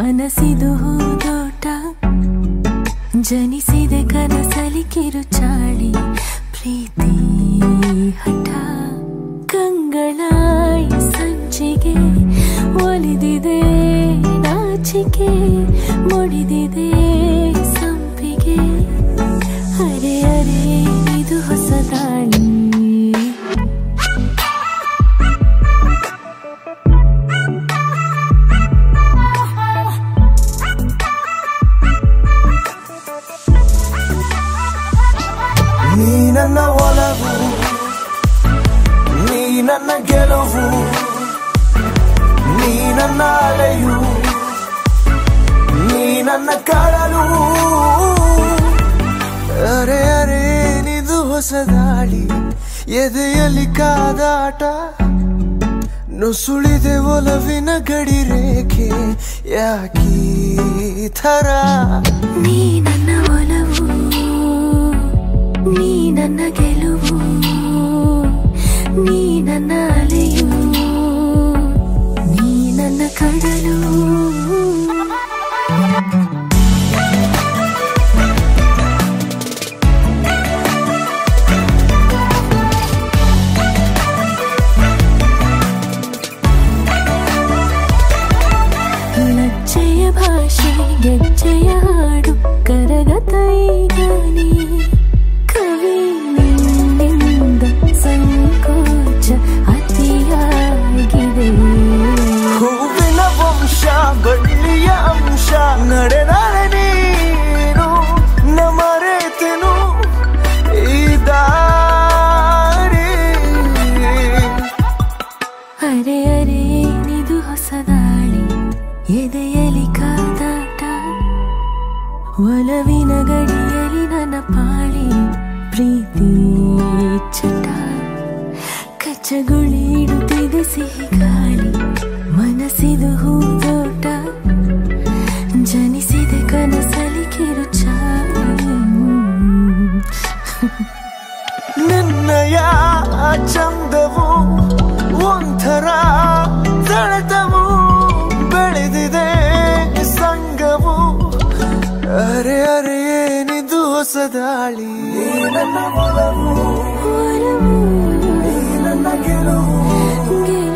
ಮನಸ್ಸಿದು ಹೂದೋಟ ಜನಿಸಿದೆ ಕನಸಲಿ ಕಿರುಚಾಳಿ ಪ್ರೀತಿ ಹಠ ಕಂಗಳಾಯಿ ಸಂಚಿಗೆ ಒಲಿದಿದೆ ನಾಚಿಕೆ ಮುಡಿದಿದೆ ಸಂಪಿಗೆ ಅರೆ ಅರೆ ಇದು ಹೊಸ ದಾಳಿ ನೀ ನನ್ನ ಒಲವು ನೀ ನನ್ನ ಗೆಲುವು ನೀ ನನ್ನ ಅಲೆಯು ನೀ ನನ್ನ ಕಡಲು ಅರೆ ಅರೆ ನಿದು ಹೊಸ ದಾಳಿ ಎದೆಯಲ್ಲಿ ಕಾದಾಟ ನುಸುಳಿದೆ ಒಲವಿನ ಗಡಿ ರೇಖೆ ಯಾಕೀ ಥರ ನೀ ನನ್ನ ಒಲವು ನೀ ನನ್ನ ಗೆಲುವು ನೀ ನನ್ನ ಅಲೆಯು ನೀ ನನ್ನ ಕಡಲು ಲಜ್ಜೆಯ ಭಾಷೆ ಗೆಜ್ಜೆಯ ಹಾಡು ಕರಗತ ಈಗ ನೀ ಕವಿ ನಿನ್ನಿಂದ ಸಂಕೋಚ ಅತಿಯಾಗಿದೆ ಹೂವಿನ ವಂಶ ಬಳ್ಳಿಯ ಅಂಶ ನಡೆದಾಳೆ ನೀನು ನ ಮರೆತೆನು ಈ ದಾರಿ ಅರೆ ಅರೆ ನಿದು ಹೊಸ ದಾಳಿ ಎದೆಯಲಿ ಕಾದಾಟ ಒಲವಿನ ಗಡಿಯಲಿ ನನ್ನ ಪಾಳಿ ಪ್ರೀತಿ ಚಟ ಕಚ್ಚಗುಳಿ ಇಡುತ್ತಿದೆ ಸಿಹಿ ಗಾಳಿ ಮನಸ್ಸಿದು ಹೂದೋಟ ಜನಿಸಿದೆ ಕನಸಲಿ ಕಿರುಚಾಳಿ ನಿನ್ನಯ ಚಂದವು ಒಂಥರ ಸೆಳೆತವು ಬೆಳೆದಿದೆ ಸಂಗವು ಅರೆ ಅರೆ ಏನಿದು ಹೊಸ ದಾಳಿ ನನ್ನ ಒಲವು ಒಲವು ನನ್ನ ಗೆಲುವು ಗೆಲುವು